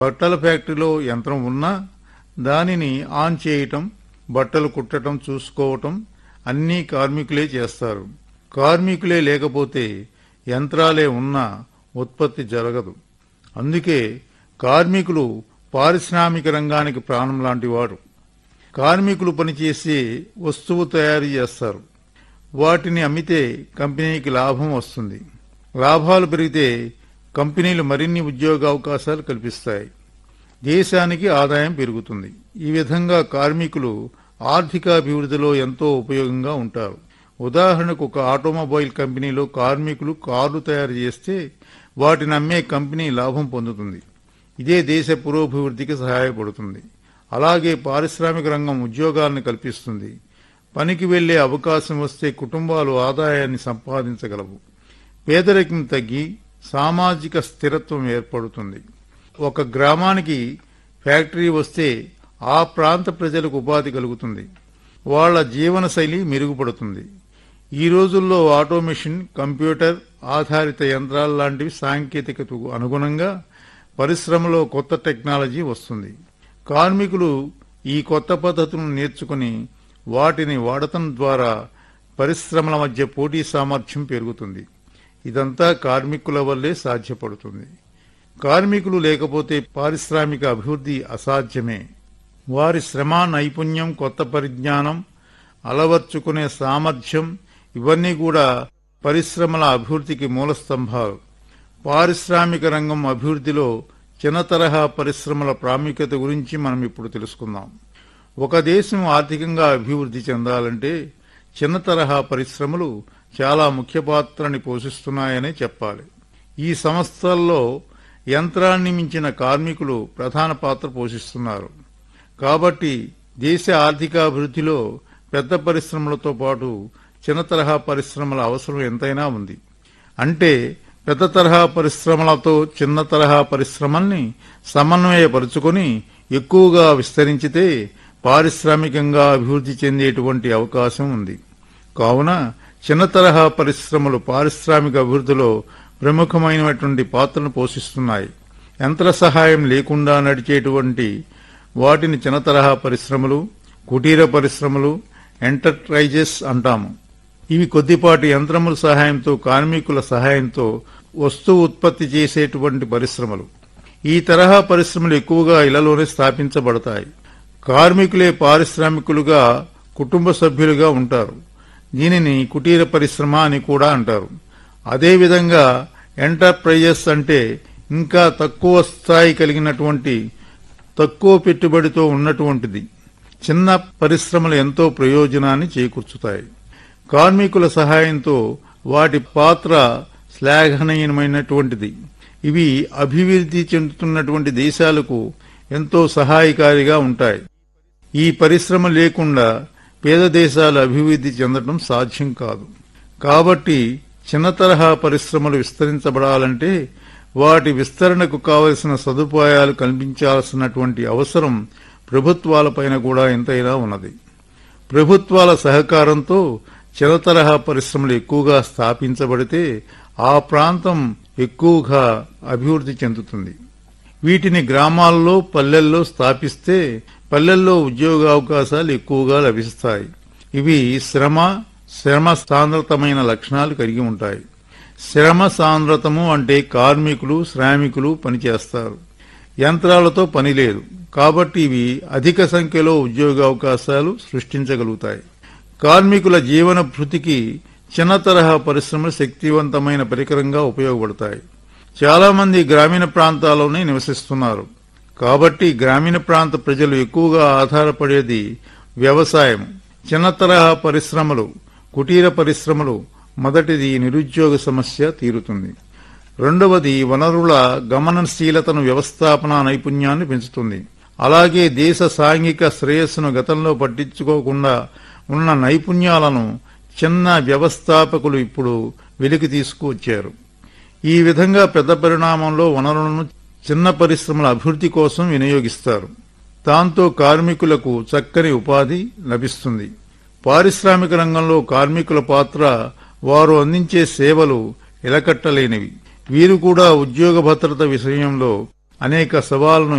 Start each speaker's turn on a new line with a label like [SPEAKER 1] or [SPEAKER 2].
[SPEAKER 1] బట్టల ఫ్యాక్టరీలో యంత్రం ఉన్నా దానిని ఆన్ చేయటం బట్టలు కుట్టటం చూసుకోవటం అన్నీ కార్మికులే చేస్తారు కార్మికులే లేకపోతే యంత్రాలే ఉన్నా ఉత్పత్తి జరగదు అందుకే కార్మికులు పారిశ్రామిక రంగానికి ప్రాణం లాంటి వారు కార్మికులు పనిచేసే వస్తువు తయారు చేస్తారు వాటిని అమ్మితే కంపెనీకి లాభం వస్తుంది లాభాలు పెరిగితే కంపెనీలు మరిన్ని ఉద్యోగ అవకాశాలు కల్పిస్తాయి దేశానికి ఆదాయం పెరుగుతుంది ఈ విధంగా కార్మికులు ఆర్థికాభివృద్ధిలో ఎంతో ఉపయోగంగా ఉంటారు ఉదాహరణకు ఒక ఆటోమొబైల్ కంపెనీలో కార్మికులు కార్లు తయారు చేస్తే వాటిని అమ్మే కంపెనీ లాభం పొందుతుంది ఇదే దేశ పురోభివృద్ధికి సహాయపడుతుంది అలాగే పారిశ్రామిక రంగం ఉద్యోగాలను కల్పిస్తుంది పనికి వెళ్లే అవకాశం వస్తే కుటుంబాలు ఆదాయాన్ని సంపాదించగలవు పేదరికం తగ్గి సామాజిక స్థిరత్వం ఏర్పడుతుంది ఒక గ్రామానికి ఫ్యాక్టరీ వస్తే ఆ ప్రాంత ప్రజలకు ఉపాధి కలుగుతుంది వాళ్ళ జీవనశైలి మెరుగుపడుతుంది ఈ రోజుల్లో ఆటోమేషన్ కంప్యూటర్ ఆధారిత యంత్రాల లాంటివి సాంకేతికతకు అనుగుణంగా పరిశ్రమలో కొత్త టెక్నాలజీ వస్తుంది కార్మికులు ఈ కొత్త పద్ధతులను నేర్చుకుని వాటిని వాడటం ద్వారా పరిశ్రమల మధ్య పోటీ సామర్థ్యం పెరుగుతుంది ఇదంతా కార్మికుల వల్లే సాధ్యపడుతుంది కార్మికులు లేకపోతే పారిశ్రామిక అభివృద్ధి అసాధ్యమే వారి శ్రమ నైపుణ్యం కొత్త పరిజ్ఞానం అలవర్చుకునే సామర్థ్యం ఇవన్నీ కూడా పరిశ్రమల అభివృద్ధికి మూల స్తంభాలు పారిశ్రామిక రంగం అభివృద్ధిలో చిన్న తరహా పరిశ్రమల ప్రాముఖ్యత గురించి మనం ఇప్పుడు తెలుసుకుందాం ఒక దేశం ఆర్థికంగా అభివృద్ధి చెందాలంటే చిన్న తరహా పరిశ్రమలు చాలా ముఖ్య పాత్రని పోషిస్తున్నాయనే చెప్పాలి ఈ సంస్థల్లో యంత్రాన్ని మించిన కార్మికులు ప్రధాన పాత్ర పోషిస్తున్నారు కాబట్టి దేశ ఆర్థికాభివృద్ధిలో పెద్ద పరిశ్రమలతో పాటు చిన్న తరహా పరిశ్రమల అవసరం ఎంతైనా ఉంది అంటే పెద్ద తరహా పరిశ్రమలతో చిన్న తరహా పరిశ్రమల్ని సమన్వయపరుచుకొని ఎక్కువగా విస్తరించితే పారిశ్రామికంగా అభివృద్ధి చెందేటువంటి అవకాశం ఉంది కావున చిన్న తరహా పరిశ్రమలు పారిశ్రామిక అభివృద్ధిలో ప్రముఖమైనటువంటి పాత్రను పోషిస్తున్నాయి యంత్ర సహాయం లేకుండా నడిచేటువంటి వాటిని చిన్న తరహా పరిశ్రమలు కుటీర పరిశ్రమలు ఎంటర్ప్రైజెస్ అంటాము ఇవి కొద్దిపాటి యంత్రముల సహాయంతో కార్మికుల సహాయంతో వస్తువు ఉత్పత్తి చేసేటువంటి పరిశ్రమలు ఈ తరహా పరిశ్రమలు ఎక్కువగా ఇళ్లలోనే స్థాపించబడతాయి కార్మికులే పారిశ్రామికులుగా కుటుంబ సభ్యులుగా ఉంటారు దీనిని కుటీర పరిశ్రమ అని కూడా అంటారు అదేవిధంగా ఎంటర్ప్రైజెస్ అంటే ఇంకా తక్కువ స్థాయి కలిగినటువంటి తక్కువ పెట్టుబడితో ఉన్నటువంటిది చిన్న పరిశ్రమలు ఎంతో ప్రయోజనాన్ని చేకూర్చుతాయి కార్మికుల సహాయంతో వాటి పాత్ర శ్లాఘనీయమైనటువంటిది ఇవి అభివృద్ధి చెందుతున్నటువంటి దేశాలకు ఎంతో సహాయకారిగా ఉంటాయి ఈ పరిశ్రమ లేకుండా పేద దేశాలు అభివృద్ధి చెందడం సాధ్యం కాదు కాబట్టి చిన్న తరహా పరిశ్రమలు విస్తరించబడాలంటే వాటి విస్తరణకు కావలసిన సదుపాయాలు కల్పించాల్సినటువంటి అవసరం ప్రభుత్వాలపైన కూడా ఎంతైనా ఉన్నది ప్రభుత్వాల సహకారంతో చిన్న తరహా పరిశ్రమలు ఎక్కువగా స్థాపించబడితే ఆ ప్రాంతం ఎక్కువగా అభివృద్ధి చెందుతుంది వీటిని గ్రామాల్లో పల్లెల్లో స్థాపిస్తే పల్లెల్లో ఉద్యోగావకాశాలు ఎక్కువగా లభిస్తాయి ఇవి శ్రమ శ్రమ సాంద్రతమైన లక్షణాలు కలిగి ఉంటాయి శ్రమ సాంద్రతము అంటే కార్మికులు శ్రామికులు పనిచేస్తారు యంత్రాలతో పని లేదు కాబట్టి ఇవి అధిక సంఖ్యలో ఉద్యోగావకాశాలు సృష్టించగలుగుతాయి కార్మికుల జీవన భృతికి చిన్న తరహా పరిశ్రమలు శక్తివంతమైన పరికరంగా ఉపయోగపడతాయి చాలా మంది గ్రామీణ ప్రాంతాల్లోనే నివసిస్తున్నారు కాబట్టి గ్రామీణ ప్రాంత ప్రజలు ఎక్కువగా ఆధారపడేది వ్యవసాయం చిన్న తరహా పరిశ్రమలు కుటీర పరిశ్రమలు మొదటిది నిరుద్యోగ సమస్య తీరుతుంది రెండవది వనరుల గమనశీలతను వ్యవస్థాపన నైపుణ్యాన్ని పెంచుతుంది అలాగే దేశ సాంఘిక శ్రేయస్సును గతంలో పట్టించుకోకుండా ఉన్న నైపుణ్యాలను చిన్న వ్యవస్థాపకులు ఇప్పుడు వెలికి తీసుకువచ్చారు ఈ విధంగా పెద్ద పరిణామంలో వనరులను చిన్న పరిశ్రమల అభివృద్ధి కోసం వినియోగిస్తారు దాంతో కార్మికులకు చక్కని ఉపాధి లభిస్తుంది పారిశ్రామిక రంగంలో కార్మికుల పాత్ర వారు అందించే సేవలు ఎలకట్టలేనివి వీరు కూడా ఉద్యోగ భద్రత విషయంలో అనేక సవాళ్లను